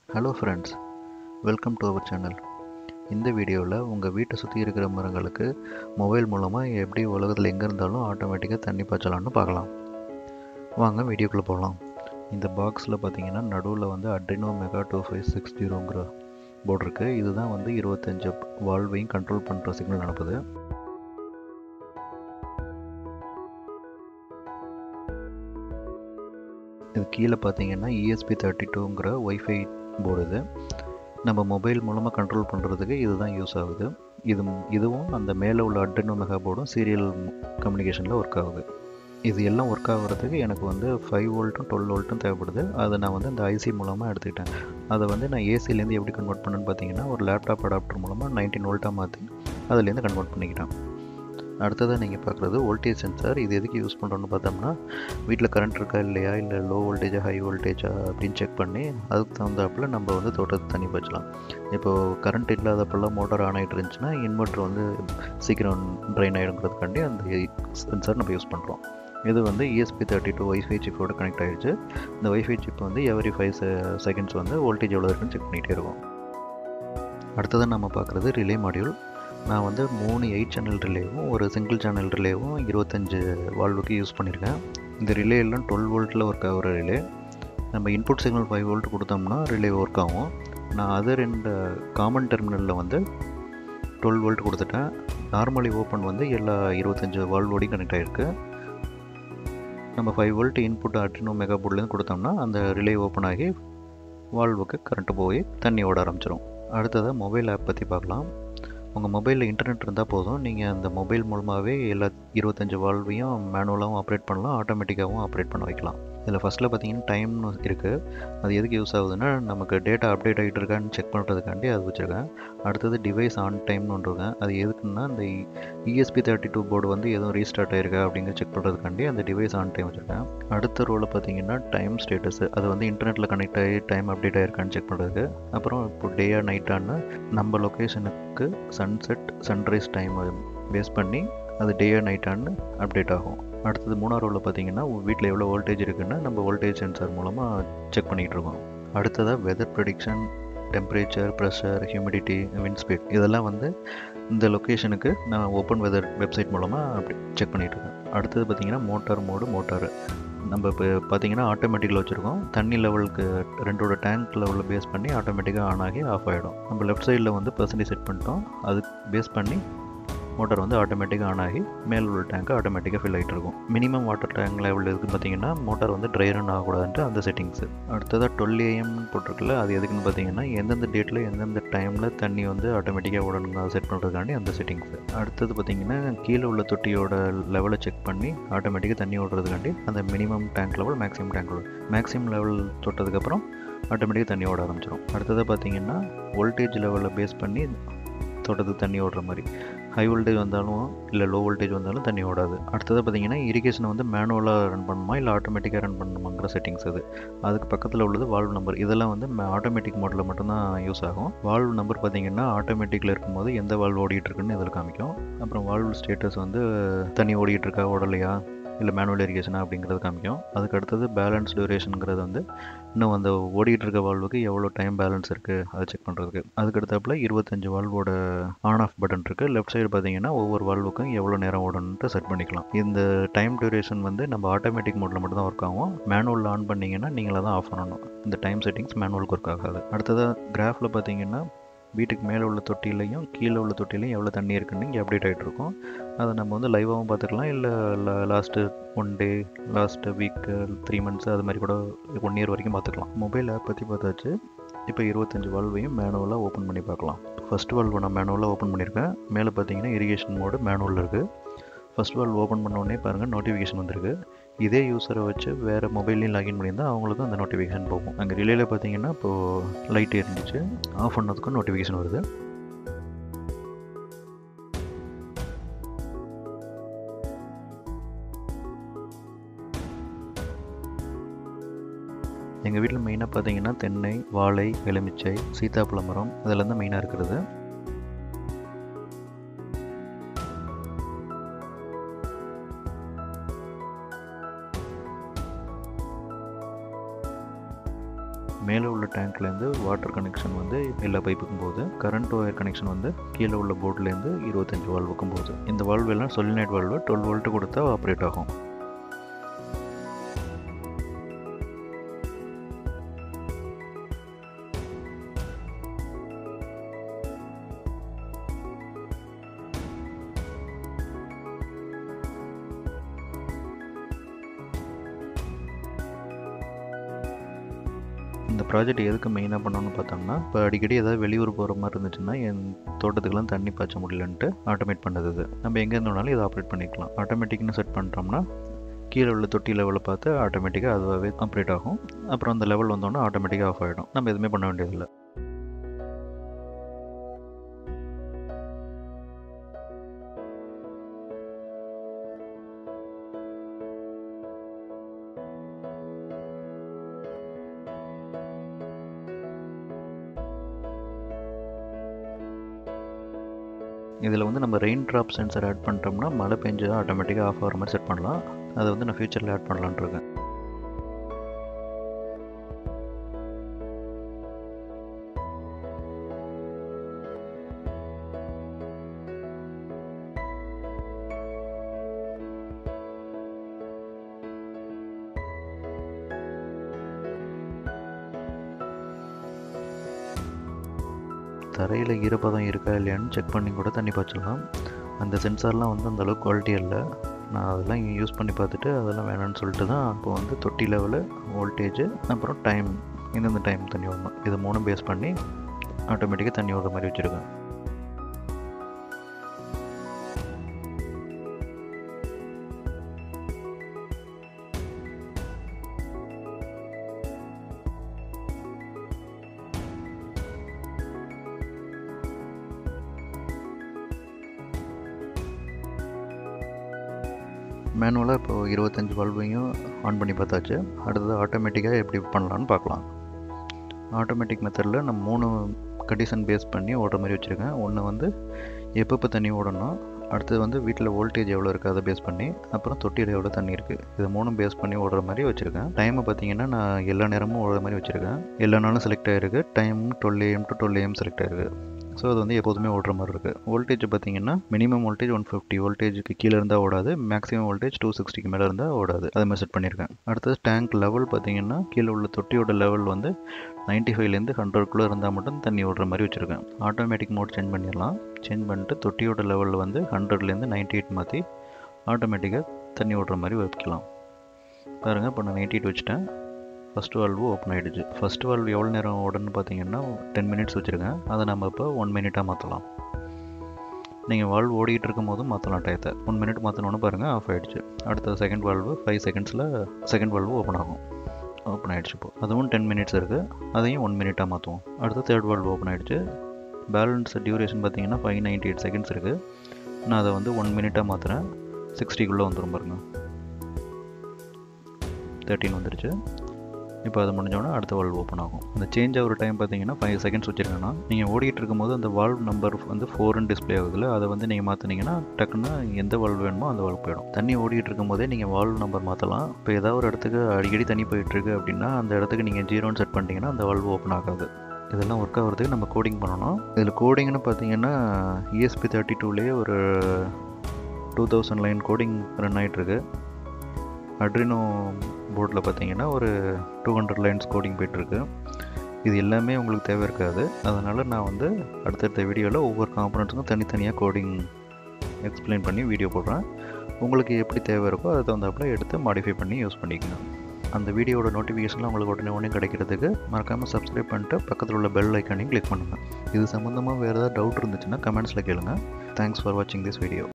hello friends welcome to our channel இந்த வீடியோவில் உங்கள் வீட்டை சுற்றி இருக்கிற மரங்களுக்கு மொபைல் மூலமாக எப்படி உலகத்தில் எங்கே இருந்தாலும் ஆட்டோமேட்டிக்காக தண்ணி பாய்ச்சலாம்னு பார்க்கலாம் வாங்க வீடியோக்குள்ளே போகலாம் இந்த பாக்ஸில் பார்த்தீங்கன்னா நடுவில் வந்து அட்ரினோ மெகா டூ ஃபைவ் சிக்ஸ் ஜீரோங்கிற போர்டு இருக்குது இதுதான் வந்து இருபத்தஞ்சு வால்வையும் கண்ட்ரோல் பண்ணுற சிக்னல் அனுப்புது இது கீழே பார்த்தீங்கன்னா இஎஸ்பி தேர்ட்டி டூங்கிற ஒய்ஃபை போர்டு இது நம்ம மொபைல் மூலமாக கண்ட்ரோல் பண்ணுறதுக்கு இதுதான் யூஸ் ஆகுது இது இதுவும் அந்த மேலே உள்ள அட்ரினோ மெகா போர்டும் சீரியல் கம்யூனிகேஷனில் ஒர்க் ஆகுது இது எல்லாம் ஒர்க் ஆகுறதுக்கு எனக்கு வந்து ஃபைவ் வோல்ட்டும் டுவெல் வோல்ட்டும் தேவைப்படுது அதை நான் வந்து இந்த ஐசி மூலமாக எடுத்துக்கிட்டேன் அதை வந்து நான் ஏசிலேருந்து எப்படி கன்வெர்ட் பண்ணேன்னு பார்த்தீங்கன்னா ஒரு லேப்டாப் அடாப்டர் மூலமாக நைன்டீன் வோல்ட்டாக மாற்றி அதுலேருந்து கன்வெர்ட் பண்ணிக்கிட்டேன் அடுத்ததாக நீங்கள் பார்க்குறது வோல்டேஜ் சென்சார் இது எதுக்கு யூஸ் பண்ணுறோன்னு பார்த்தோம்னா வீட்டில் கரண்ட் இருக்கா இல்லையா இல்லை லோ வோல்டேஜா ஹை வோல்டேஜா அப்படின்னு செக் பண்ணி அதுக்கு தகுந்தாப்பில் நம்ம வந்து தோட்டத்துக்கு தண்ணி பாய்ச்சலாம் இப்போது கரண்ட் இல்லாதப்பெல்லாம் மோட்டார் ஆன் ஆகிட்டு இருந்துச்சுன்னா இன்வெர்ட்டர் வந்து சீக்கிரம் ட்ரைன் ஆகிடுங்கிறதுக்காண்டி அந்த சென்சார் நம்ம யூஸ் பண்ணுறோம் இது வந்து இஎஸ்பி தேர்ட்டி டூ ஒய்ஃபை சிப்போடு கனெக்ட் ஆகிடுச்சு இந்த ஒய்ஃபை சிப் வந்து எவரி ஃபைவ் செகண்ட்ஸ் வந்து வோல்டேஜ் எவ்வளோ இருக்குன்னு செக் பண்ணிகிட்டே இருக்கும் அடுத்ததாக நம்ம பார்க்குறது ரிலே மாடியூல் நான் வந்து மூணு எயிட் சேனல் ரிலேவும் ஒரு சிங்கிள் சேனல் ரிலேவும் இருபத்தஞ்சு வால்வுக்கு யூஸ் பண்ணியிருக்கேன் இந்த ரிலே எல்லாம் டுவெல் வோல்ட்டில் ஒர்க் ஆகிற ரிலே நம்ம இன்புட் சிக்னல் ஃபைவ் வோல்ட் கொடுத்தோம்னா ரிலே ஒர்க் ஆகும் நான் அதர் ரெண்டு காமன் டெர்மினலில் வந்து டுவெல் வோல்ட் கொடுத்துட்டேன் நார்மலி ஓப்பன் வந்து எல்லா இருபத்தஞ்சு வால்வோடையும் கனெக்ட் ஆகிருக்கு நம்ம ஃபைவ் வோல்ட் இன்புட் அட்ரினோ மெகா போர்ட்லேருந்து கொடுத்தோம்னா அந்த ரிலே ஓப்பன் ஆகி வால்வுக்கு கரண்ட்டு போய் தண்ணி ஓட ஆரம்பிச்சிடும் அடுத்ததாக மொபைல் ஆப் பற்றி பார்க்கலாம் உங்கள் மொபைலில் இன்டர்நெட் இருந்தால் போதும் நீங்கள் அந்த மொபைல் மூலமாகவே எல்லா இருபத்தஞ்சி வால்வையும் மேனுவலாகவும் ஆப்ரேட் பண்ணலாம் ஆட்டோமேட்டிக்காகவும் ஆப்ரேட் பண்ண வைக்கலாம் இதில் ஃபஸ்ட்டில் பார்த்தீங்கன்னா டைம்னு இருக்குது அது எதுக்கு யூஸ் ஆகுதுன்னா நமக்கு டேட்டா அப்டேட் ஆகிட்டு இருக்கான்னு செக் பண்ணுறதுக்காண்டி அது வச்சுருக்கேன் அடுத்தது டிவைஸ் ஆன் டைம்னு ஒன்று இருக்கேன் அது எதுக்குன்னா அந்த இஎஸ்பி தேர்ட்டி டூ போர்டு வந்து எதுவும் ரீஸ்டார்ட் ஆயிருக்கா அப்படிங்கிற செக் பண்ணுறதுக்காண்டி அந்த டிவைஸ் ஆன் டைம் வச்சுருக்கேன் அடுத்த ரோவில் பார்த்தீங்கன்னா டைம் ஸ்டேட்டஸ் அது வந்து இன்டர்நெட்டில் கனெக்ட் ஆகி டைம் அப்டேட் ஆயிருக்கான்னு செக் பண்ணுறதுக்கு அப்புறம் இப்போ டேயா நைட்டான்னு நம்ம லொக்கேஷனுக்கு சன்செட் சன்ரைஸ் டைம் பேஸ் பண்ணி அது டேயா நைட்டான்னு அப்டேட் ஆகும் அடுத்தது மூணாவது ரோவில் பார்த்தீங்கன்னா வீட்டில் எவ்வளோ வோல்டேஜ் இருக்குன்னு நம்ம வோல்டேஜ் சென்சார் மூலமாக செக் பண்ணிகிட்டு இருக்கோம் அடுத்ததாக weather prediction temperature pressure humidity wind speed இதெல்லாம் வந்து இந்த லொக்கேஷனுக்கு நான் ஓப்பன் வெதர் வெப்சைட் மூலமாக அப்படி செக் பண்ணிகிட்டு இருக்கேன் அடுத்தது பார்த்திங்கன்னா மோட்டார் மோடு மோட்டார் நம்ம இப்போ பார்த்தீங்கன்னா ஆட்டோமேட்டிக்கில் வச்சுருக்கோம் தண்ணி லெவலுக்கு ரெண்டோட டேங்க் லெவலில் பேஸ் பண்ணி ஆட்டோமேட்டிக்காக ஆன் ஆகி ஆஃப் ஆகிடும் நம்ம லெஃப்ட் சைடில் வந்து பர்சன்டேஜ் செட் பண்ணிட்டோம் அதுக்கு பேஸ் பண்ணி மோட்டார் வந்து ஆட்டோமேட்டிக்காக ஆன் ஆகி மேல் உள்ள டேங்க்கு ஆட்டோமேட்டிக்காக ஃபில் ஆகிட்டு இருக்கும் மினிமம் வாட்டர் டேங்க் லெவல் எதுக்கு பார்த்தீங்கன்னா மோட்டார் வந்து ட்ரை ரன் ஆகக்கூடாதுன்ட்டு அந்த செட்டிங்ஸ் அடுத்ததாக டுவெல் ஏஎம் போட்டிருக்குல்ல அது எதுக்குன்னு பார்த்தீங்கன்னா எந்தெந்த டேட்டில் எந்தெந்த டைமில் தண்ணி வந்து ஆட்டோமேட்டிக்காக ஓடணும் செட் பண்ணுறதுக்காண்டி அந்த செட்டிங்ஸ் அடுத்தது பார்த்தீங்கன்னா கீழே உள்ள தொட்டியோட லெவலை செக் பண்ணி ஆட்டோமேட்டிக்காக தண்ணி ஓடுறதுக்காண்டி அந்த minimum tank level maximum tank level maximum level தொட்டதுக்கப்புறம் ஆட்டோமேட்டிக்காக தண்ணி ஓட ஆரம்பிச்சிடும் அடுத்ததாக பார்த்தீங்கன்னா வோல்டேஜ் லெவலில் பேஸ் பண்ணி தோட்டத்துக்கு தண்ணி ஓடுற மாதிரி ஹை வோல்டேஜ் வந்தாலும் இல்லை லோ வோல்டேஜ் வந்தாலும் தண்ணி ஓடாது அடுத்தது பார்த்தீங்கன்னா இரிகேஷனை வந்து மேனுவலாக ரன் பண்ணுமா இல்லை ஆட்டோமேட்டிக்காக ரன் பண்ணுமாங்கிற செட்டிங்ஸ் அது அதுக்கு பக்கத்தில் உள்ளது வால்வ் நம்பர் இதெல்லாம் வந்து ஆட்டோமேட்டிக் மோடில் மட்டும்தான் யூஸ் ஆகும் வால்வ் நம்பர் பார்த்தீங்கன்னா ஆட்டோமேட்டிக்கில் இருக்கும்போது எந்த வால்வ் ஓடிட்டு இருக்குன்னு இதில் காமிக்கும் அப்புறம் வால்வ் ஸ்டேட்டஸ் வந்து தண்ணி ஓடிட்டு இருக்கா ஓடலையா இல்லை மேனுவல் இரிகேஷனா அப்படிங்கிறது காமிக்கும் அதுக்கு அடுத்தது பேலன்ஸ் டியூரேஷனுங்கிறது வந்து இன்னும் அந்த ஓடிட்டு இருக்க வால்வுக்கு எவ்வளோ டைம் பேலன்ஸ் இருக்குது அதை செக் பண்ணுறதுக்கு அதுக்கு அடுத்தாப்புல இருபத்தஞ்சு வால்வோட ஆன் ஆஃப் பட்டன் இருக்குது லெஃப்ட் சைடு பார்த்தீங்கன்னா ஒவ்வொரு வால்வுக்கும் எவ்வளோ நேரம் ஓடணுன்ட்டு செட் பண்ணிக்கலாம் இந்த டைம் டியூரேஷன் வந்து நம்ம ஆட்டோமேட்டிக் மோடில் மட்டும் தான் ஒர்க் ஆகும் மேனுவலில் ஆன் பண்ணிங்கன்னா நீங்களே தான் ஆஃப் பண்ணணும் இந்த டைம் செட்டிங்ஸ் மேனுவலுக்கு ஒர்க் ஆகாது அடுத்ததாக கிராஃபில் பார்த்தீங்கன்னா வீட்டுக்கு மேலே உள்ள தொட்டிலையும் கீழே உள்ள தொட்டிலையும் எவ்வளோ தண்ணி இருக்குன்னு இங்கே அப்டேட் ஆகிட்டு இருக்கும் அதை நம்ம வந்து லைவாகவும் பார்த்துக்கலாம் இல்லை last one day last week three months அது மாதிரி கூட ஒன் இயர் வரைக்கும் பார்த்துக்கலாம் மொபைல் ஆப் பற்றி பார்த்தாச்சு இப்போ இருபத்தஞ்சி வால்வையும் மேனுவலாக ஓப்பன் பண்ணி பார்க்கலாம் ஃபஸ்ட் வால்வு நான் மேனுவலாக ஓப்பன் பண்ணியிருக்கேன் மேலே பார்த்தீங்கன்னா இரிகேஷன் மோடு மேனுவலில் இருக்குது ஃபஸ்ட் வால்வ் ஓப்பன் பண்ணோடனே பாருங்கள் நோட்டிஃபிகேஷன் வந்திருக்கு இதே யூஸரை வச்சு வேறு மொபைல்லையும் லாகின் பண்ணியிருந்தால் அவங்களுக்கும் அந்த நோட்டிஃபிகேஷன் போகும் அங்கே ரிலேயில் பார்த்தீங்கன்னா இப்போது லைட் இருந்துச்சு ஆஃப் பண்ணதுக்கும் நோட்டிஃபிகேஷன் வருது எங்கள் வீட்டில் மெயினாக பார்த்தீங்கன்னா தென்னை வாழை எலுமிச்சை சீத்தாப்பழ மரம் இதெல்லாம் தான் மெயினாக இருக்கிறது மேலே உள்ள டேங்க்லேருந்து வாட்டர் கனெக்ஷன் வந்து எல்லா பைப்புக்கும் போகுது கரண்ட் ஒயர் கனெக்ஷன் வந்து கீழே உள்ள போர்ட்லேருந்து இருபத்தஞ்சி வால்வுக்கும் போகுது இந்த வால்வு எல்லாம் சொலினைட் வால்வு டுவெல் வோல்ட்டு கொடுத்தா ஆப்ரேட் ஆகும் இந்த ப்ராஜெக்ட் எதுக்கு மெயினாக பண்ணணும்னு பார்த்தோம்னா இப்போ அடிக்கடி ஏதாவது வெளியூர் போகிற மாதிரி இருந்துச்சுன்னா என் தோட்டத்துக்கெல்லாம் தண்ணி பாய்ச்ச முடியலன்ட்டு ஆட்டோமேட் பண்ணது இது நம்ம எங்கே இருந்தோம்னாலும் இதை ஆப்ரேட் பண்ணிக்கலாம் ஆட்டோமேட்டிக்னு செட் பண்ணுறோம்னா கீழே உள்ள தொட்டி லெவலில் பார்த்து ஆட்டோமேட்டிக்காக அதுவாகவே ஆப்ரேட் ஆகும் அப்புறம் அந்த லெவல் வந்தோடனே ஆட்டோமேட்டிக்காக ஆஃப் ஆகிடும் நம்ம எதுவுமே பண்ண வேண்டியதில்லை இதில் வந்து நம்ம ரெயின் ட்ராப் சென்சர் ஆட் பண்ணிட்டோம்னா மழை பெஞ்சா ஆட்டோமேட்டிக்காக ஆஃப் ஆகிற மாதிரி செட் பண்ணலாம் அதை வந்து நான் ஃபியூச்சரில் ஆட் பண்ணலான்னு இருக்கேன் தரையில் ஈரப்பதம் இருக்கா இல்லையான்னு செக் பண்ணி கூட தண்ணி பாய்ச்சலாம் அந்த சென்சார்லாம் வந்து அந்த அளவுக்கு குவாலிட்டி இல்லை நான் அதெல்லாம் யூஸ் பண்ணி பார்த்துட்டு அதெல்லாம் வேணாம்னு சொல்லிட்டு தான் இப்போ வந்து தொட்டி லெவலு வோல்டேஜ் அப்புறம் டைம் இந்தந்த டைம் தண்ணி வரணும் இது மூணும் பேஸ் பண்ணி ஆட்டோமேட்டிக்காக தண்ணி வர மாதிரி வச்சுருக்கேன் மேனுவலாக இப்போ இருபத்தஞ்சி பல்பையும் ஆன் பண்ணி பார்த்தாச்சு அடுத்தது ஆட்டோமேட்டிக்காக எப்படி பண்ணலான்னு பார்க்கலாம் ஆட்டோமேட்டிக் மெத்தடில் நான் மூணு கண்டிஷன் பேஸ் பண்ணி ஓடுற மாதிரி வச்சுருக்கேன் ஒன்று வந்து எப்பப்போ தண்ணி ஓடணும் அடுத்தது வந்து வீட்டில் வோல்டேஜ் எவ்வளோ இருக்குது அதை பேஸ் பண்ணி அப்புறம் தொட்டியில் எவ்வளோ தண்ணி இருக்குது இது மூணும் பேஸ் பண்ணி ஓடுற மாதிரி வச்சுருக்கேன் டைமை பார்த்தீங்கன்னா நான் எல்லா நேரமும் ஓடுற மாதிரி வச்சுருக்கேன் எல்லா நாளும் செலக்ட் ஆகிருக்கு time twelve AM to twelve AM select ஆகிருக்கு ஸோ அது வந்து எப்போதுமே ஓடுற மாதிரி இருக்குது வோல்டேஜ் பார்த்தீங்கன்னா மினிமம் வோல்டேஜ் ஒன் ஃபிஃப்டி வோல்டேஜுக்கு கீழே இருந்தால் ஓடாது மேக்ஸிமம் வோல்டேஜ் டூ சிக்ஸ்டிக்கு மேலே இருந்தால் ஓடாது அதை மாதிரி செட் பண்ணியிருக்கேன் அடுத்தது டேங்க் லெவல் பார்த்தீங்கன்னா கீழே உள்ள தொட்டியோட லெவல் வந்து நைன்ட்டி ஃபைவ்லேருந்து ஹண்ட்ரட்குள்ளே இருந்தால் மட்டும் தண்ணி ஓடுற மாதிரி வச்சுருக்கேன் ஆட்டோமேட்டிக் மோட் சேஞ்ச் பண்ணிடலாம் சேஞ்ச் பண்ணிட்டு தொட்டியோட லெவலில் வந்து ஹண்ட்ரட்லேருந்து நைன்ட்டி எயிட் மாற்றி ஆட்டோமேட்டிக்காக தண்ணி ஓடுற மாதிரி வைக்கலாம் பாருங்கள் இப்போ நான் நைன்ட்டி எயிட் வச்சுட்டேன் ஃபஸ்ட் வால்வு ஓப்பன் ஆகிடுச்சு ஃபஸ்ட் வால்வு எவ்வளோ நேரம் ஓடணும்னு பார்த்தீங்கன்னா டென் மினிட்ஸ் வச்சுருக்கேன் அதை நம்ம இப்போ ஒன் மினிட்டாக மாற்றலாம் நீங்கள் வால்வ் ஓடிக்கிட்டு இருக்கும் போதும் மாற்றலாம் டயத்தை ஒன் மினிட் மாற்றணுன்னு பாருங்கள் ஆஃப் ஆகிடுச்சு அடுத்த செகண்ட் வால்வு ஃபைவ் செகண்ட்ஸில் செகண்ட் வால்வு ஓப்பன் ஆகும் ஓப்பன் ஆகிடுச்சு இப்போ அதுவும் டென் மினிட்ஸ் இருக்குது அதையும் ஒன் மினிட்டாக மாற்றுவோம் அடுத்து தேர்ட் வால்வு ஓப்பன் ஆகிடுச்சு பேலன்ஸ் டியூரேஷன் பார்த்தீங்கன்னா ஃபைவ் நைன்ட்டி எயிட் செகண்ட்ஸ் இருக்குது நான் அதை வந்து ஒன் மினிட்டாக மாற்றுறேன் சிக்ஸ்டிக்குள்ளே வந்துடும் பாருங்கள் தேர்ட்டின் வந்துருச்சு இப்போ அது முடிஞ்சோடனே அடுத்த வால்வ் ஓப்பன் ஆகும் அந்த சேஞ்ச் ஆகிற டைம் பார்த்தீங்கன்னா ஃபைவ் செகண்ட்ஸ் வச்சுருக்கேன்னா நீங்கள் ஓடிட்டு இருக்கும்போது அந்த வால்வ் நம்பர் வந்து ஃபோர்னு டிஸ்பிளே ஆகுதுல அதை வந்து நீங்கள் மாற்றினீங்கன்னா டக்குன்னு எந்த வால்வ் வேணுமோ அந்த வால்வ் போயிடும் தண்ணி ஓடிட்டு இருக்கும்போதே நீங்கள் வால்வ் நம்பர் மாற்றலாம் இப்போ ஏதாவது ஒரு இடத்துக்கு அடிக்கடி தண்ணி போயிட்டுருக்கு அப்படின்னா அந்த இடத்துக்கு நீங்கள் ஜீரோன்னு செட் பண்ணிட்டீங்கன்னா அந்த வால்வ் ஓப்பன் ஆகாது இதெல்லாம் ஒர்க் ஆகிறதுக்கு நம்ம கோடிங் பண்ணணும் இதில் கோடிங்னு பார்த்தீங்கன்னா இஎஸ்பி தேர்ட்டி டூலேயே ஒரு two thousand line coding run ஆகிட்டுருக்கு அட்ரினோ போர்டில் பார்த்தீங்கன்னா ஒரு டூ ஹண்ட்ரட் லைன்ஸ் கோடிங் போயிட்டுருக்கு இது எல்லாமே உங்களுக்கு தேவை இருக்காது அதனால் நான் வந்து அடுத்தடுத்த வீடியோவில் ஒவ்வொரு காம்பனண்ட்ஸுக்கும் தனித்தனியாக கோடிங் எக்ஸ்பிளைன் பண்ணி வீடியோ போடுறேன் உங்களுக்கு எப்படி தேவை இருக்கோ அதை தகுந்தாப்பில் எடுத்து மாடிஃபை பண்ணி யூஸ் பண்ணிக்கணும் அந்த வீடியோட நோட்டிஃபிகேஷன்லாம் உங்களுக்கு உடனே உடனே கிடைக்கிறதுக்கு மறக்காமல் சப்ஸ்கிரைப் பண்ணிட்டு பக்கத்தில் உள்ள பெல் ஐக்கானையும் கிளிக் பண்ணுங்கள் இது சம்மந்தமாக வேறு ஏதாவது டவுட் இருந்துச்சுன்னா கமெண்ட்ஸில் கேளுங்கள் தேங்க்ஸ் ஃபார் வாட்சிங் திஸ் வீடியோ